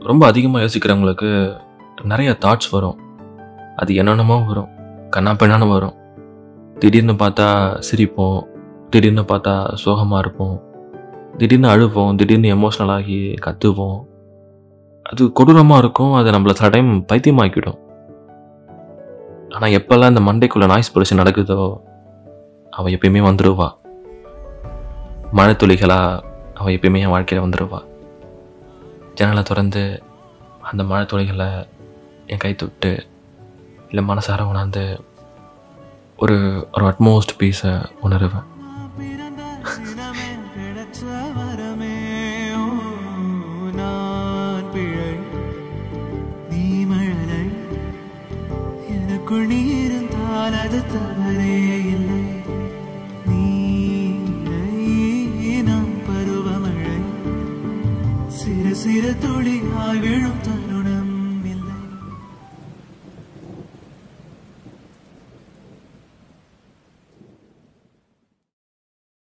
ரொம்ப அதிகமாக யோசிக்கிறவங்களுக்கு நிறைய தாட்ஸ் வரும் அது என்னென்னமோ வரும் கண்ணா பெண்ணான்னு வரும் திடீர்னு பார்த்தா சிரிப்போம் திடீர்னு பார்த்தா சோகமாக இருப்போம் திடீர்னு அழுவோம் திடீர்னு எமோஷ்னல் ஆகி கத்துவோம் அது கொடூரமாக இருக்கும் அது நம்மள சில டைம் பைத்தியமாக்கிடும் ஆனால் எப்போல்லாம் இந்த மண்டைக்குள்ளே நாய்ஸ் பொல்யூஷன் நடக்குதோ அவள் எப்பயுமே வந்துடுவா மழை துளிகளா அவள் எப்பயுமே என் வாழ்க்கையில் வந்துடுவா ஜன்னலை திறந்து அந்த மழை துளிகளை என் கை தொட்டு இல்லை மனசார உணர்ந்து ஒரு ஒரு அட்மோஸ்ட் பீஸை உணருவேன் பிறந்த தினமே கிடைச்ச வரமே ஓ, நான் பிழை நீ மழலை எனக்குள் நீ இருந்தால் அது தவறே இல்லை நீரை நாம் பருவமழை சிறு சிறு துளியாய் விழும் தருணம்